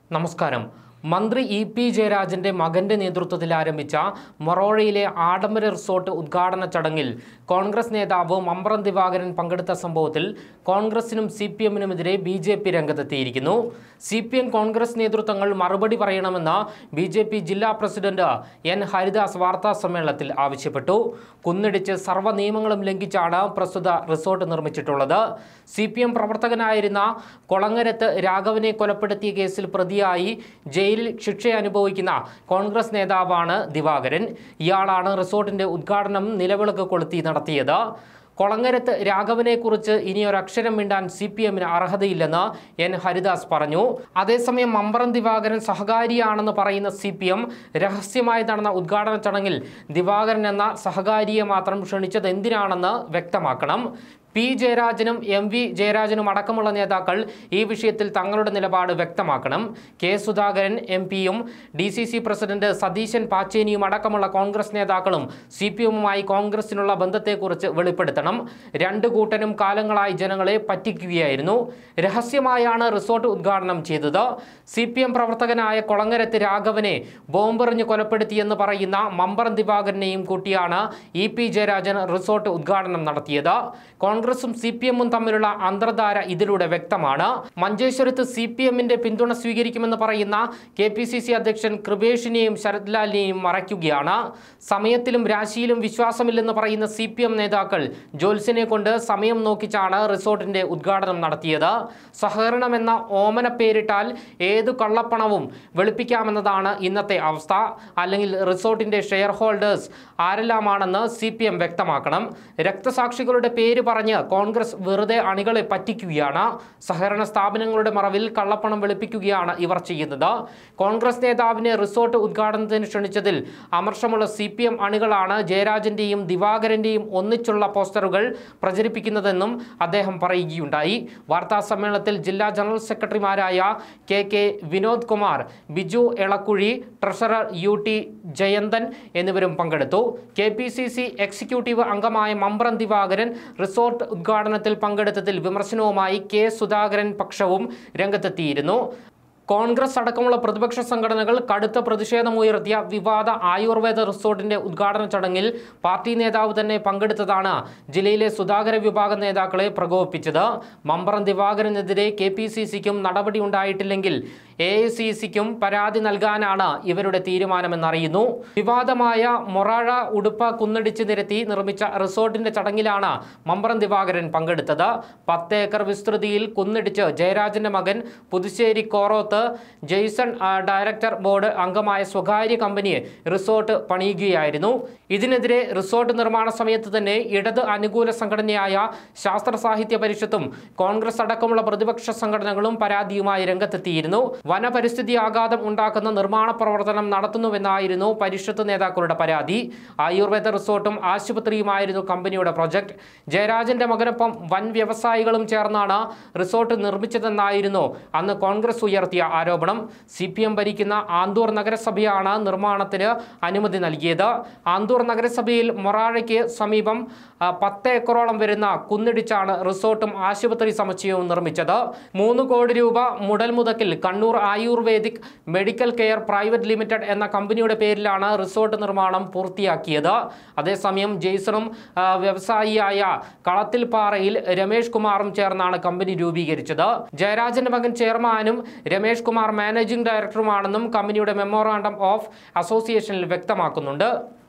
നമസ്കാരം മന്ത്രി E P ജയരാജന്റെ മകന്റെ നേതൃത്വത്തിൽ ആരംഭിച്ച മൊറോഴയിലെ ആഡംബര റിസോർട്ട് ഉദ്ഘാടന ചടങ്ങിൽ കോൺഗ്രസ് നേതാവ് മമ്പ്രം ദിവാകരൻ പങ്കെടുത്ത സംഭവത്തിൽ കോൺഗ്രസിനും സി പി എമ്മിനുമെതിരെ ബി ജെ പി രംഗത്തെത്തിയിരിക്കുന്നു സി പി എം കോൺഗ്രസ് നേതൃത്വങ്ങൾ മറുപടി പറയണമെന്ന് ബി ജെ പി ജില്ലാ പ്രസിഡന്റ് എൻ ഹരിദാസ് വാർത്താ സമ്മേളനത്തിൽ ആവശ്യപ്പെട്ടു കുന്നിടിച്ച് സർവ്വ നിയമങ്ങളും ലംഘിച്ചാണ് പ്രസ്തുത റിസോർട്ട് നിർമ്മിച്ചിട്ടുള്ളത് സി പി എം പ്രവർത്തകനായിരുന്ന കൊളങ്ങരത്ത് രാഘവനെ കൊലപ്പെടുത്തിയ കേസിൽ പ്രതിയായി ജയിലിൽ ശിക്ഷ അനുഭവിക്കുന്ന കോൺഗ്രസ് നേതാവാണ് ദിവാകരൻ ഇയാളാണ് റിസോർട്ടിന്റെ ഉദ്ഘാടനം നിലവിളക്ക് കൊളുത്തി നടത്തിയത് കൊളങ്ങരത്ത് രാഘവനെക്കുറിച്ച് ഇനി ഒരക്ഷരം മിണ്ടാൻ സി പി എമ്മിന് അർഹതയില്ലെന്ന് എൻ ഹരിദാസ് പറഞ്ഞു അതേസമയം മമ്പറം ദിവാകരൻ സഹകാരിയാണെന്ന് പറയുന്ന സി പി എം രഹസ്യമായി നടന്ന ഉദ്ഘാടന ചടങ്ങിൽ ദിവാകരൻ എന്ന സഹകാരിയെ മാത്രം ക്ഷണിച്ചത് എന്തിനാണെന്ന് വ്യക്തമാക്കണം പി ജയരാജനും എം വി ജയരാജനും അടക്കമുള്ള നേതാക്കൾ ഈ വിഷയത്തിൽ തങ്ങളുടെ നിലപാട് വ്യക്തമാക്കണം കെ സുധാകരൻ എം പിയും D C C president Satheesan പാച്ചേനിയും അടക്കമുള്ള കോൺഗ്രസ് നേതാക്കളും സി പി എമ്മുമായി കോൺഗ്രസിനുള്ള ബന്ധത്തെക്കുറിച്ച് വെളിപ്പെടുത്തണം രണ്ട് കൂട്ടരും കാലങ്ങളായി ജനങ്ങളെ പറ്റിക്കുകയായിരുന്നു രഹസ്യമായാണ് റിസോർട്ട് ഉദ്ഘാടനം ചെയ്തത് സി പി എം പ്രവർത്തകനായ കൊളങ്ങരത്ത് രാഘവനെ ബോംബെറിഞ്ഞ് കൊലപ്പെടുത്തിയെന്ന് പറയുന്ന മമ്പറം ദിവാകരനെയും കൂട്ടിയാണ് ഇ പി ജയരാജൻ റിസോർട്ട് ഉദ്ഘാടനം നടത്തിയത് കോൺഗ്രസും സി പി എമ്മും തമ്മിലുള്ള അന്തർധാര ഇതിലൂടെ വ്യക്തമാണ് മഞ്ചേശ്വരത്ത് സി പി എമ്മിന്റെ പിന്തുണ സ്വീകരിക്കുമെന്ന് പറയുന്ന കെ പി സി സി അധ്യക്ഷൻ കൃപേഷിനെയും ശരത്ലാലിനെയും മറയ്ക്കുകയാണ് സമയത്തിലും രാശിയിലും വിശ്വാസമില്ലെന്ന് പറയുന്ന സി പി എം നേതാക്കൾ ജോത്സ്യനെ കൊണ്ട് സമയം നോക്കിച്ചാണ് റിസോർട്ടിന്റെ ഉദ്ഘാടനം നടത്തിയത് സഹകരണം എന്ന ഓമന പേരിട്ടാൽ ഏതു കള്ളപ്പണവും വെളുപ്പിക്കാമെന്നതാണ് ഇന്നത്തെ അവസ്ഥ അല്ലെങ്കിൽ റിസോർട്ടിന്റെ ഷെയർ ഹോൾഡേഴ്സ് ആരെല്ലാമാണെന്ന് സി പി എം വ്യക്തമാക്കണം രക്തസാക്ഷികളുടെ പേര് പറഞ്ഞ് കോൺഗ്രസ് വെറുതെ അണികളെ പറ്റിക്കുകയാണ് സഹകരണ സ്ഥാപനങ്ങളുടെ മറവിൽ കള്ളപ്പണം വെളുപ്പിക്കുകയാണ് ഇവർ ചെയ്യുന്നത് കോൺഗ്രസ് നേതാവിനെ റിസോർട്ട് ഉദ്ഘാടനത്തിന് ക്ഷണിച്ചതിൽ അമർഷമുള്ള സി പി എം അണികളാണ് ജയരാജന്റെയും ദിവാകരന്റെയും ഒന്നിച്ചുള്ള പോസ്റ്ററുകൾ പ്രചരിപ്പിക്കുന്നതെന്നും അദ്ദേഹം പറയുകയുണ്ടായി വാർത്താ സമ്മേളനത്തിൽ ജില്ലാ ജനറൽ സെക്രട്ടറിമാരായ K K Vinod Kumar Biju Elakkuzhi treasurer U T Jayanthan എന്നിവരും പങ്കെടുത്തു K P C C executive അംഗമായ മമ്പ്രം ദിവാകരൻ റിസോർട്ട് ഉദ്ഘാടനത്തിൽ പങ്കെടുത്തതിൽ വിമർശനവുമായി കെ സുധാകരൻ പക്ഷവും രംഗത്തെത്തിയിരുന്നു കോൺഗ്രസ് അടക്കമുള്ള പ്രതിപക്ഷ സംഘടനകൾ കടുത്ത പ്രതിഷേധമുയർത്തിയ വിവാദ ആയുർവേദ റിസോർട്ടിന്റെ ഉദ്ഘാടന ചടങ്ങിൽ പാർട്ടി നേതാവ് തന്നെ പങ്കെടുത്തതാണ് ജില്ലയിലെ സുധാകര വിഭാഗം നേതാക്കളെ പ്രകോപിപ്പിച്ചത് മമ്പറം ദിവാകരനെതിരെ കെ പി സി സിക്കും നടപടി ഉണ്ടായിട്ടില്ലെങ്കിൽ എ ഐ സി സിക്കും പരാതി നൽകാനാണ് ഇവരുടെ തീരുമാനമെന്നറിയുന്നു വിവാദമായ മൊറാഴ ഉടുപ്പ കുന്നിടിച്ച് നിരത്തി നിർമ്മിച്ച റിസോർട്ടിന്റെ ചടങ്ങിലാണ് മമ്പറം ദിവാകരൻ പങ്കെടുത്തത് പത്ത് ഏക്കർ വിസ്തൃതിയിൽ കുന്നിടിച്ച് ജയരാജന്റെ മകൻ പുതുശ്ശേരി കോറോത്ത് ജെയ്സൺ ആ, ഡയറക്ടർ ബോർഡ് അംഗമായ സ്വകാര്യ കമ്പനിയെ റിസോർട്ട് പണിയുകയായിരുന്നു ഇതിനെതിരെ റിസോർട്ട് നിർമ്മാണ സമയത്ത് തന്നെ ഇടത് അനുകൂല സംഘടനയായ ശാസ്ത്ര സാഹിത്യ പരിഷത്തും കോൺഗ്രസ് അടക്കമുള്ള പ്രതിപക്ഷ സംഘടനകളും പരാതിയുമായി രംഗത്തെത്തിയിരുന്നു വനപരിസ്ഥിതി ആഘാതം ഉണ്ടാക്കുന്ന നിർമ്മാണ പ്രവർത്തനം നടത്തുന്നുവെന്നായിരുന്നു പരിഷത്ത് നേതാക്കളുടെ പരാതി ആയുർവേദ റിസോർട്ടും ആശുപത്രിയുമായിരുന്നു കമ്പനിയുടെ പ്രൊജക്ട് ജയരാജന്റെ മകനൊപ്പം വൻ വ്യവസായികളും ചേർന്നാണ് റിസോർട്ട് നിർമ്മിച്ചതെന്നായിരുന്നു അന്ന് കോൺഗ്രസ് ഉയർത്തിയ ആരോപണം സി പി എം ഭരിക്കുന്ന ആന്തൂർ നഗരസഭയാണ് നിർമ്മാണത്തിന് അനുമതി നൽകിയത് ആന്തൂർ നഗരസഭയിൽ മൊറാഴയ്ക്ക് സമീപം ആ, പത്ത് ഏക്കറോളം വരുന്ന കുന്നിടിച്ചാണ് റിസോർട്ടും ആശുപത്രി സമുച്ചയവും നിർമ്മിച്ചത് മൂന്ന് കോടി രൂപ മുടൽ മുതക്കിൽ Kannur ayurvedic medical care private limited എന്ന കമ്പനിയുടെ പേരിലാണ് റിസോർട്ട് നിർമ്മാണം പൂർത്തിയാക്കിയത് അതേസമയം ജെയ്സണും ആ, വ്യവസായിയായ കളത്തിൽ പാറയിൽ രമേഷ് കുമാറും ചേർന്നാണ് കമ്പനി രൂപീകരിച്ചത് ജയരാജന്റെ മകൻ ചെയർമാനും രമേഷ് കുമാർ മാനേജിംഗ് ഡയറക്ടറുമാണെന്നും കമ്പനിയുടെ മെമ്മോറാണ്ടം ഓഫ് അസോസിയേഷനിൽ വ്യക്തമാക്കുന്നുണ്ട്